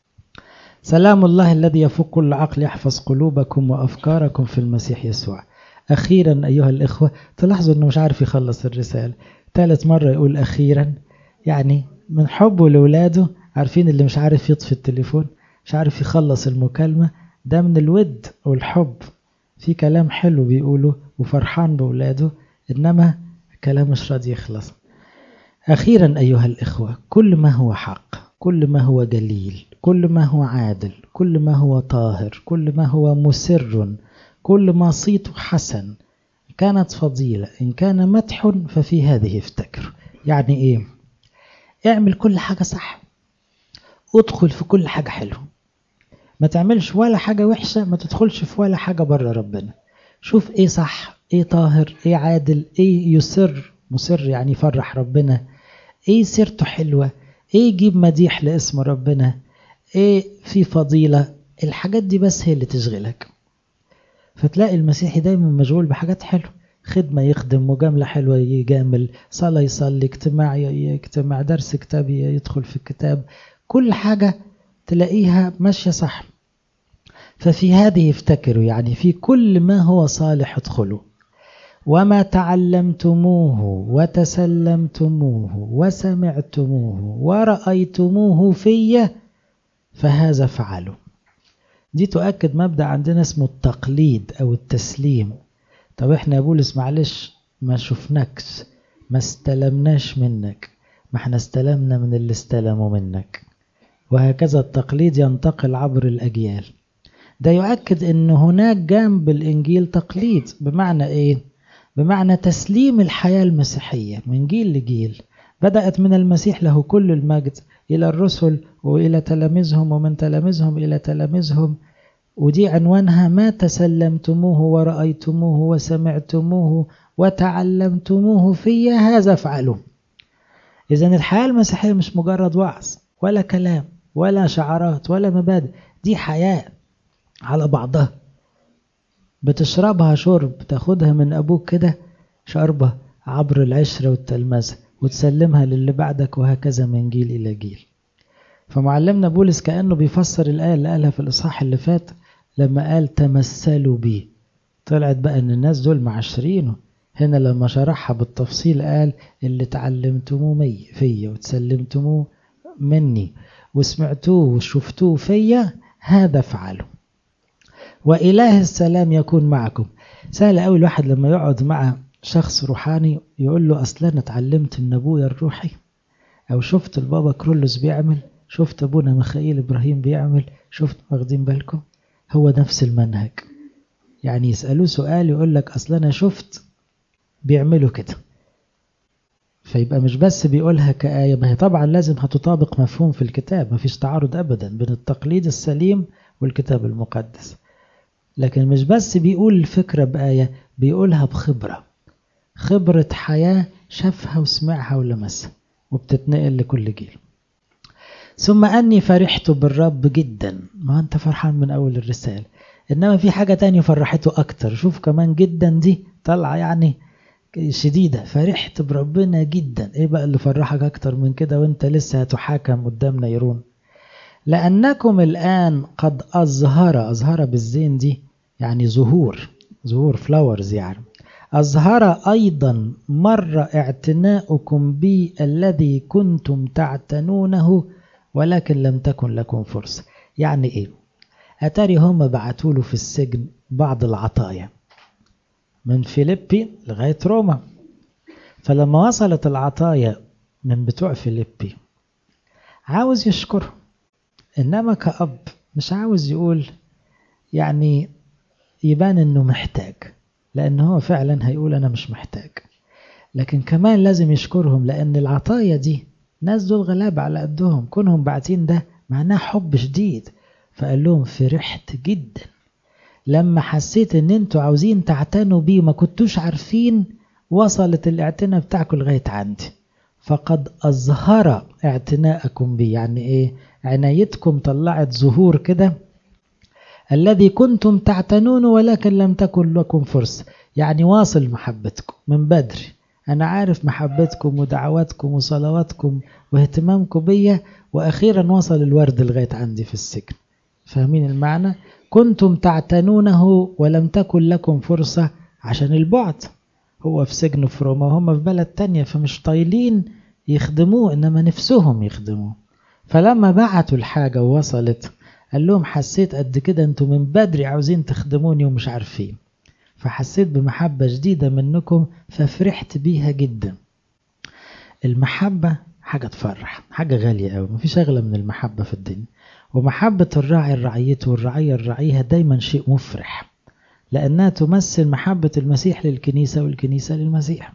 سلام الله الذي يفوق كل عقل يحفظ قلوبكم وأفكاركم في المسيح يسوع أخيرا أيها الإخوة تلاحظوا أنه مش عارف يخلص الرسالة ثالث مرة يقول أخيرا يعني من حبه لولاده عارفين اللي مش عارف يطفي التليفون مش عارف يخلص المكالمة ده من الود والحب في كلام حلو بيقوله وفرحان بولاده إنما كلام مش راضي يخلص أخيرا أيها الإخوة كل ما هو حق كل ما هو جليل كل ما هو عادل كل ما هو طاهر كل ما هو مسر كل ما صيته حسن كانت فضيلة إن كان مدح ففي هذه افتكر يعني إيه اعمل كل حاجة صح ادخل في كل حاجة حلوة ما تعملش ولا حاجة وحشة ما تدخلش في ولا حاجة بره ربنا شوف ايه صح ايه طاهر ايه عادل ايه يسر مسر يعني يفرح ربنا ايه سيرته حلوة ايه يجيب مديح لاسم ربنا ايه في فضيلة الحاجات دي بس هي اللي تشغلك فتلاقي المسيحي دايما مشغول بحاجات حلوة خدمة يخدم مجاملة حلوة يجامل صلاة يصلي اجتماع يجتمع درس كتاب يدخل في الكتاب كل حاجة تلاقيها ماشية صح ففي هذه افتكروا يعني في كل ما هو صالح ادخلوا وما تعلمتموه وتسلمتموه وسمعتموه ورأيتموه في فهذا فعلوا دي تؤكد مبدأ عندنا اسمه التقليد أو التسليم طب احنا يا بولس معلش ما شفناكش ما استلمناش منك ما احنا استلمنا من اللي استلموا منك وهكذا التقليد ينتقل عبر الأجيال ده يؤكد ان هناك جنب الإنجيل تقليد بمعنى ايه بمعنى تسليم الحياة المسيحية من جيل لجيل بدأت من المسيح له كل المجد إلى الرسل وإلى تلاميذهم ومن تلاميذهم إلى تلاميذهم ودي عنوانها ما تسلمتموه ورأيتموه وسمعتموه وتعلمتموه في هذا افعلوا إذا الحياة المسيحية مش مجرد وعظ ولا كلام ولا شعارات ولا مبادئ دي حياة على بعضها بتشربها شرب تاخدها من أبوك كده شربة عبر العشرة والتلمذة وتسلمها للي بعدك وهكذا من جيل إلى جيل فمعلمنا بولس كأنه بيفسر الآية اللي قالها في الإصحاح اللي فات لما قال تمثلوا بي طلعت بقى ان الناس دول معشرينه هنا لما شرحها بالتفصيل قال اللي تعلمتموه مي فيا وتسلمتموه مني وسمعتوه وشفتوه فيا هذا افعلوا وإله السلام يكون معكم سهل قوي الواحد لما يقعد مع شخص روحاني يقول له أصلا أنا اتعلمت من أبويا الروحي أو شفت البابا كرولوس بيعمل شفت أبونا ميخائيل إبراهيم بيعمل شفت واخدين بالكم هو نفس المنهج يعني يسألوه سؤال يقول لك أصلا أنا شفت بيعملوا كده فيبقى مش بس بيقولها كآية ما هي طبعا لازم هتطابق مفهوم في الكتاب ما فيش تعارض أبدا بين التقليد السليم والكتاب المقدس لكن مش بس بيقول الفكرة بآية بيقولها بخبرة خبرة حياة شافها وسمعها ولمسها وبتتنقل لكل جيل ثم أني فرحت بالرب جدا ما أنت فرحان من أول الرسالة إنما في حاجة تانية فرحته أكتر شوف كمان جدا دي طالعة يعني شديدة فرحت بربنا جدا إيه بقى اللي فرحك أكتر من كده وإنت لسه هتحاكم قدام نيرون لأنكم الآن قد أظهر أظهر بالزين دي يعني ظهور ظهور فلاورز يعني أظهر أيضا مر اعتناؤكم بي الذي كنتم تعتنونه ولكن لم تكن لكم فرصة يعني إيه أتاري هم بعتوا له في السجن بعض العطايا من فيليبي لغاية روما فلما وصلت العطايا من بتوع فيليبي عاوز يشكرهم إنما كأب مش عاوز يقول يعني يبان إنه محتاج لأن هو فعلا هيقول أنا مش محتاج لكن كمان لازم يشكرهم لأن العطايا دي ناس دول غلابة على قدهم كونهم باعتين ده معناه حب شديد فقال لهم فرحت جدا لما حسيت ان انتوا عاوزين تعتنوا بيه ما كنتوش عارفين وصلت الاعتناء بتاعكم لغاية عندي فقد أظهر اعتناءكم بي يعني ايه عنايتكم طلعت ظهور كده الذي كنتم تعتنون ولكن لم تكن لكم فرصة يعني واصل محبتكم من بدري أنا عارف محبتكم ودعواتكم وصلواتكم واهتمامكم بيا وأخيرا وصل الورد لغاية عندي في السجن فاهمين المعنى؟ كنتم تعتنونه ولم تكن لكم فرصة عشان البعد هو في سجن في روما وهم في بلد تانية فمش طايلين يخدموه إنما نفسهم يخدموه فلما بعتوا الحاجة ووصلت قال لهم حسيت قد كده انتوا من بدري عاوزين تخدموني ومش عارفين فحسيت بمحبة جديدة منكم ففرحت بيها جدا المحبة حاجة تفرح حاجة غالية قوي مفيش أغلى من المحبة في الدنيا ومحبة الراعي لرعيته والرعية لرعيها دايما شيء مفرح لأنها تمثل محبة المسيح للكنيسة والكنيسة للمسيح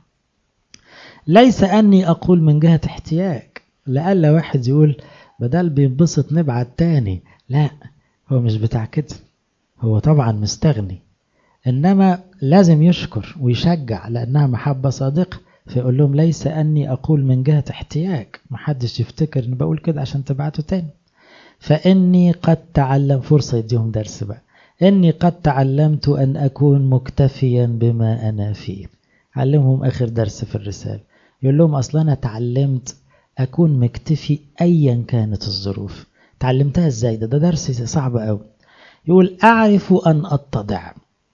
ليس أني أقول من جهة احتياج لألا واحد يقول بدل بينبسط نبعت تاني لا هو مش بتاع كده هو طبعا مستغني إنما لازم يشكر ويشجع لأنها محبة صادقة فيقول لهم ليس أني أقول من جهة احتياج محدش يفتكر إن بقول كده عشان تبعته تاني فإني قد تعلم فرصة يديهم درس بقى إني قد تعلمت أن أكون مكتفيا بما أنا فيه علمهم آخر درس في الرسالة يقول لهم أصلا أنا تعلمت أكون مكتفي أيا كانت الظروف تعلمتها إزاي ده ده درس صعب أوي يقول أعرف أن أتضع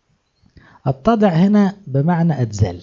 أتضع هنا بمعنى أتذل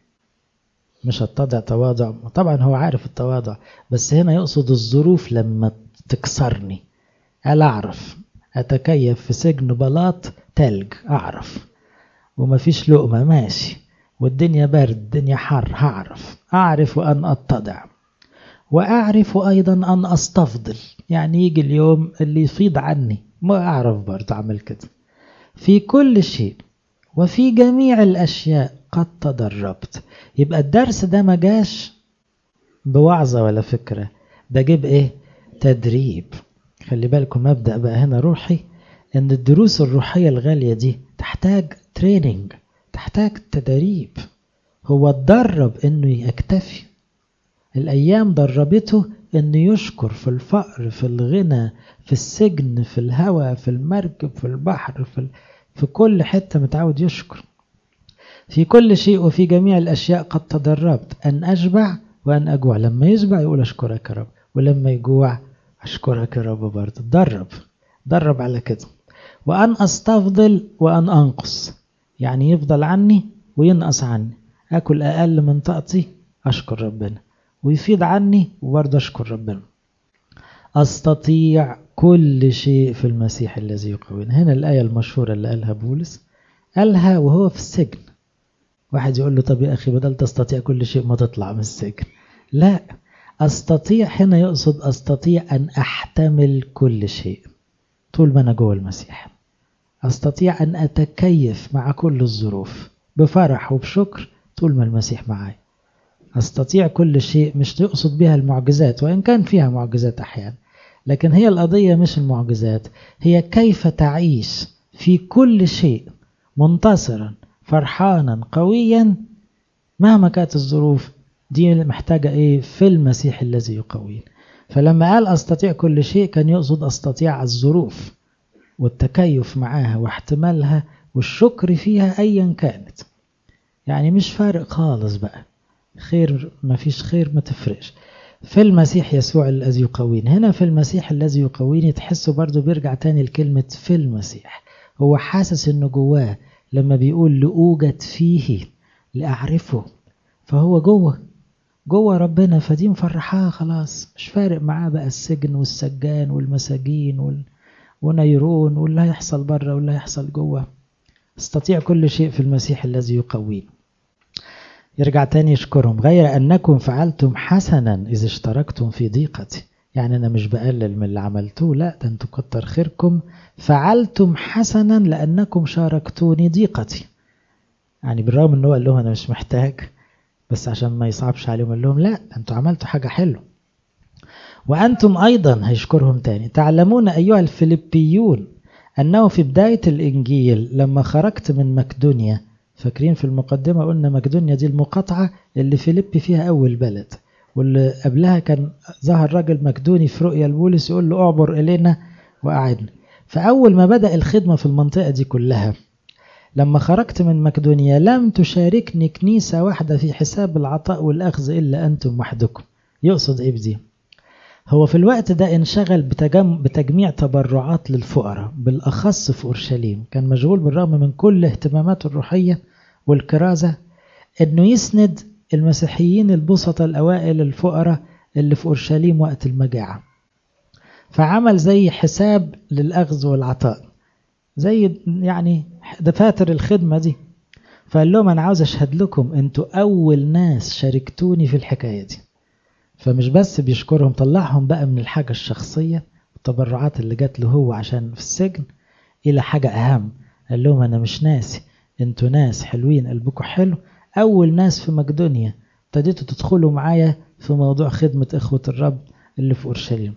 مش أتضع تواضع طبعا هو عارف التواضع بس هنا يقصد الظروف لما تكسرني قال أعرف أتكيف في سجن بلاط تلج أعرف ومفيش لقمة ماشي والدنيا برد الدنيا حر هعرف أعرف أن أتضع وأعرف أيضا أن أستفضل يعني يجي اليوم اللي يفيض عني ما أعرف برضه أعمل كده في كل شيء وفي جميع الأشياء قد تدربت يبقى الدرس ده ما جاش بوعظة ولا فكرة ده جيب إيه تدريب خلي بالكم مبدأ بقى هنا روحي إن الدروس الروحية الغالية دي تحتاج تريننج تحتاج تدريب هو اتدرب إنه يكتفي الأيام دربته إنه يشكر في الفقر في الغنى في السجن في الهواء في المركب في البحر في, ال... في كل حتة متعود يشكر في كل شيء وفي جميع الأشياء قد تدربت أن أشبع وأن أجوع لما يشبع يقول أشكرك يا رب ولما يجوع أشكرك يا رب برضه درب درب على كده وأن أستفضل وأن أنقص يعني يفضل عني وينقص عني أكل أقل من طاقتي أشكر ربنا ويفيض عني وبرضه أشكر ربنا أستطيع كل شيء في المسيح الذي يقويني هنا الآية المشهورة اللي قالها بولس قالها وهو في السجن واحد يقول له طب يا أخي بدل تستطيع كل شيء ما تطلع من السجن لا أستطيع هنا يقصد أستطيع أن أحتمل كل شيء طول ما أنا جوه المسيح أستطيع أن أتكيف مع كل الظروف بفرح وبشكر طول ما المسيح معاي أستطيع كل شيء مش يقصد بها المعجزات وإن كان فيها معجزات أحيانا لكن هي القضية مش المعجزات هي كيف تعيش في كل شيء منتصرا فرحانا قويا مهما كانت الظروف دي محتاجة ايه في المسيح الذي يقوين فلما قال استطيع كل شيء كان يقصد استطيع الظروف والتكيف معاها واحتمالها والشكر فيها ايا كانت يعني مش فارق خالص بقى خير ما فيش خير ما تفرقش في المسيح يسوع الذي يقوين هنا في المسيح الذي يقويني تحسوا برضو بيرجع تاني لكلمة في المسيح هو حاسس انه جواه لما بيقول لأوجد فيه لأعرفه فهو جوه جوه ربنا فدي مفرحاه خلاص مش فارق معاه بقى السجن والسجان والمساجين وال... ونيرون واللي هيحصل بره واللي هيحصل جوه استطيع كل شيء في المسيح الذي يقوين يرجع تاني يشكرهم غير أنكم فعلتم حسنا إذا اشتركتم في ضيقتي يعني أنا مش بقلل من اللي عملتوه لا ده أنتم كتر خيركم فعلتم حسنا لأنكم شاركتوني ضيقتي يعني بالرغم أنه قال لهم أنا مش محتاج بس عشان ما يصعبش عليهم قال لهم لا أنتم عملتوا حاجة حلوة وأنتم أيضا هيشكرهم تاني تعلمون أيها الفيلبيون أنه في بداية الإنجيل لما خرجت من مكدونيا فاكرين في المقدمة قلنا مكدونيا دي المقاطعة اللي فيليبي فيها أول بلد واللي قبلها كان ظهر راجل مكدوني في رؤيا البولس يقول له اعبر إلينا وقعدنا فأول ما بدأ الخدمة في المنطقة دي كلها لما خرجت من مقدونيا لم تشاركني كنيسة واحدة في حساب العطاء والأخذ إلا أنتم وحدكم يقصد إيه بدي هو في الوقت ده انشغل بتجم... بتجميع تبرعات للفقراء بالأخص في أورشليم كان مشغول بالرغم من كل اهتماماته الروحية والكرازة أنه يسند المسيحيين البسطة الأوائل الفقراء اللي في أورشليم وقت المجاعة فعمل زي حساب للأخذ والعطاء زي يعني دفاتر الخدمة دي فقال لهم أنا عاوز أشهد لكم أنتوا أول ناس شاركتوني في الحكاية دي فمش بس بيشكرهم طلعهم بقى من الحاجة الشخصية التبرعات اللي جات له هو عشان في السجن إلى حاجة أهم قال لهم أنا مش ناسي أنتوا ناس حلوين قلبكم حلو أول ناس في مقدونيا ابتديتوا تدخلوا معايا في موضوع خدمة إخوة الرب اللي في أورشليم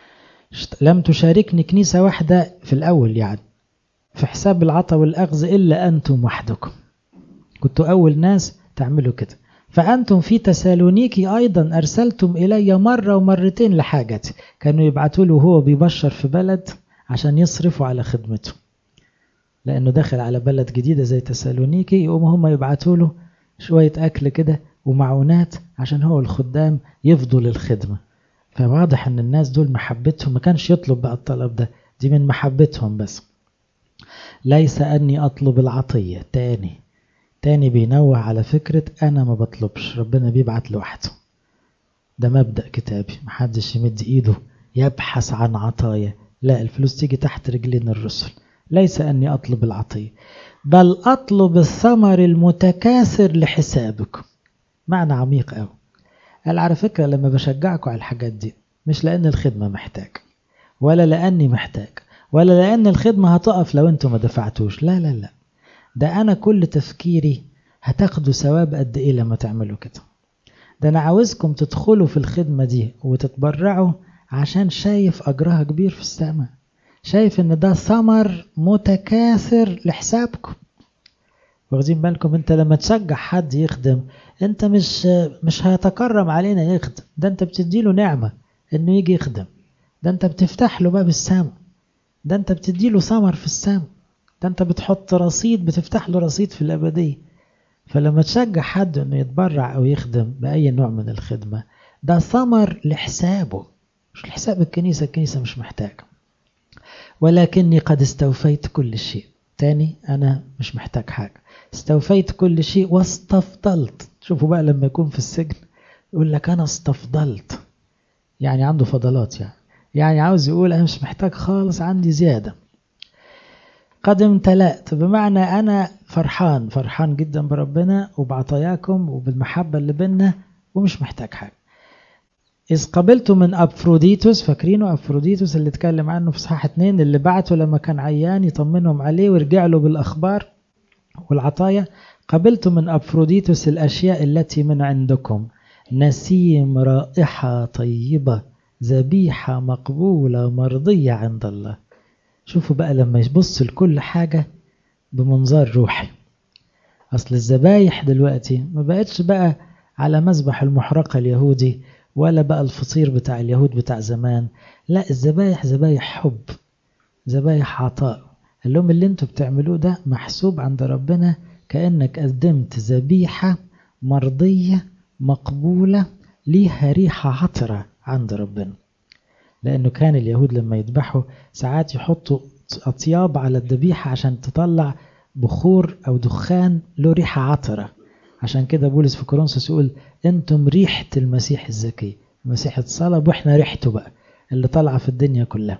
لم تشاركني كنيسة واحدة في الأول يعني في حساب العطا والأخذ إلا أنتم وحدكم كنتوا أول ناس تعملوا كده فأنتم في تسالونيكي أيضا أرسلتم إلي مرة ومرتين لحاجتي كانوا يبعتوا له وهو بيبشر في بلد عشان يصرفوا على خدمته لأنه داخل على بلد جديدة زي تسالونيكي يقوموا هم يبعتوا له شوية أكل كده ومعونات عشان هو الخدام يفضوا للخدمة فواضح ان الناس دول محبتهم ما كانش يطلب بقى الطلب ده دي من محبتهم بس ليس اني اطلب العطية تاني تاني بينوع على فكرة انا ما بطلبش ربنا بيبعت لوحده ده مبدأ كتابي محدش يمد ايده يبحث عن عطايا لا الفلوس تيجي تحت رجلين الرسل ليس اني اطلب العطية بل اطلب الثمر المتكاثر لحسابكم معنى عميق قوي قال على فكرة لما بشجعكم على الحاجات دي مش لأن الخدمة محتاج ولا لأني محتاج ولا لأن الخدمة هتقف لو انتم ما دفعتوش لا لا لا ده أنا كل تفكيري هتاخدوا ثواب قد إيه لما تعملوا كده ده أنا عاوزكم تدخلوا في الخدمة دي وتتبرعوا عشان شايف أجرها كبير في السماء شايف إن ده ثمر متكاثر لحسابكم واخدين بالكم انت لما تشجع حد يخدم انت مش مش هيتكرم علينا يخدم ده انت بتديله نعمة انه يجي يخدم ده انت بتفتح له باب السماء ده انت بتديله ثمر في السماء ده انت بتحط رصيد بتفتح له رصيد في الأبدية فلما تشجع حد انه يتبرع او يخدم بأي نوع من الخدمة ده ثمر لحسابه مش لحساب الكنيسة الكنيسة مش محتاجة ولكني قد استوفيت كل شيء تاني أنا مش محتاج حاجة استوفيت كل شيء واستفضلت شوفوا بقى لما يكون في السجن يقول لك أنا استفضلت يعني عنده فضلات يعني يعني عاوز يقول أنا مش محتاج خالص عندي زيادة قد امتلأت بمعنى أنا فرحان فرحان جدا بربنا وبعطاياكم وبالمحبة اللي بينا ومش محتاج حاجة إذ قبلت من أفروديتوس فاكرينه أفروديتوس اللي اتكلم عنه في صحاح اتنين اللي بعته لما كان عيان يطمنهم عليه ويرجع له بالأخبار والعطايا قبلت من أفروديتوس الأشياء التي من عندكم نسيم رائحة طيبة ذبيحة مقبولة مرضية عند الله شوفوا بقى لما يبص لكل حاجة بمنظار روحي أصل الذبايح دلوقتي ما بقتش بقى على مذبح المحرقة اليهودي ولا بقى الفطير بتاع اليهود بتاع زمان لا الذبايح ذبايح حب ذبايح عطاء قال لهم اللي انتوا بتعملوه ده محسوب عند ربنا كأنك قدمت ذبيحة مرضية مقبولة ليها ريحة عطرة عند ربنا لأنه كان اليهود لما يذبحوا ساعات يحطوا أطياب على الذبيحة عشان تطلع بخور أو دخان له ريحة عطرة عشان كده بولس في كورنثوس يقول انتم ريحة المسيح الزكي المسيح اتصلب واحنا ريحته بقى اللي طالعة في الدنيا كلها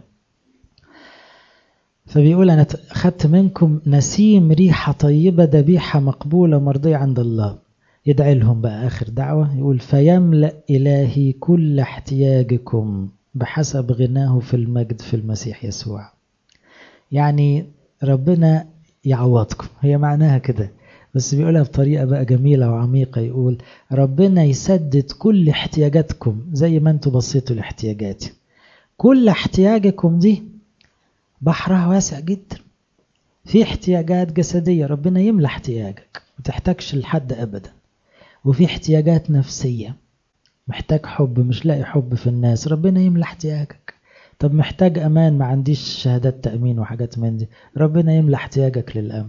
فبيقول أنا أخدت منكم نسيم ريحة طيبة ذبيحة مقبولة مرضية عند الله يدعي لهم بقى آخر دعوة يقول فيملأ إلهي كل احتياجكم بحسب غناه في المجد في المسيح يسوع يعني ربنا يعوضكم هي معناها كده بس بيقولها بطريقة بقى جميلة وعميقة يقول ربنا يسدد كل احتياجاتكم زي ما انتوا بصيتوا لاحتياجاتي كل احتياجكم دي بحرها واسع جدا في احتياجات جسدية ربنا يملى احتياجك ما تحتاجش لحد أبدا وفي احتياجات نفسية محتاج حب مش لاقي حب في الناس ربنا يملى احتياجك طب محتاج أمان ما عنديش شهادات تأمين وحاجات من دي ربنا يملى احتياجك للأمن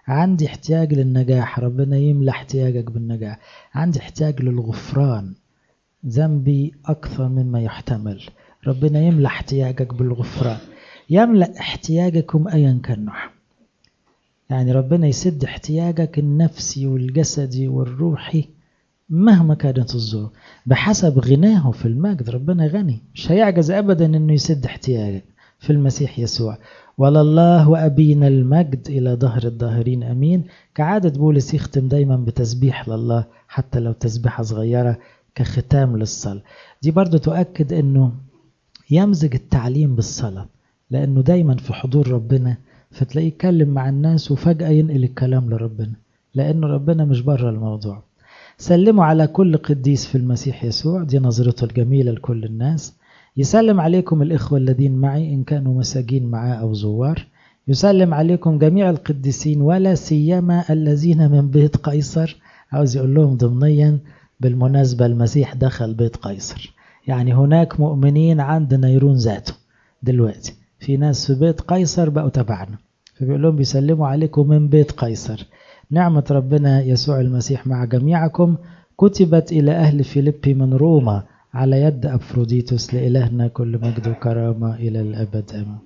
عندي احتياج للنجاح ربنا يملى احتياجك بالنجاح عندي احتياج للغفران ذنبي أكثر مما يحتمل ربنا يملى احتياجك بالغفران يملأ احتياجكم أيا كان نوع يعني ربنا يسد احتياجك النفسي والجسدي والروحي مهما كانت الظروف بحسب غناه في المجد ربنا غني مش هيعجز أبدا أنه يسد احتياجك في المسيح يسوع ولله وأبينا المجد إلى ظهر الظاهرين أمين كعادة بولس يختم دايما بتسبيح لله حتى لو تسبيحة صغيرة كختام للصلاة دي برضو تؤكد أنه يمزج التعليم بالصلاة لأنه دايما في حضور ربنا فتلاقيه يتكلم مع الناس وفجأة ينقل الكلام لربنا لأنه ربنا مش بره الموضوع سلموا على كل قديس في المسيح يسوع دي نظرته الجميلة لكل الناس يسلم عليكم الإخوة الذين معي إن كانوا مساجين معاه أو زوار يسلم عليكم جميع القديسين ولا سيما الذين من بيت قيصر عاوز يقول لهم ضمنيا بالمناسبة المسيح دخل بيت قيصر يعني هناك مؤمنين عند نيرون ذاته دلوقتي في ناس في بيت قيصر بقوا تبعنا فبيقول لهم بيسلموا عليكم من بيت قيصر نعمة ربنا يسوع المسيح مع جميعكم كتبت إلى أهل فيليبي من روما على يد أفروديتوس لإلهنا كل مجد وكرامة إلى الأبد آمين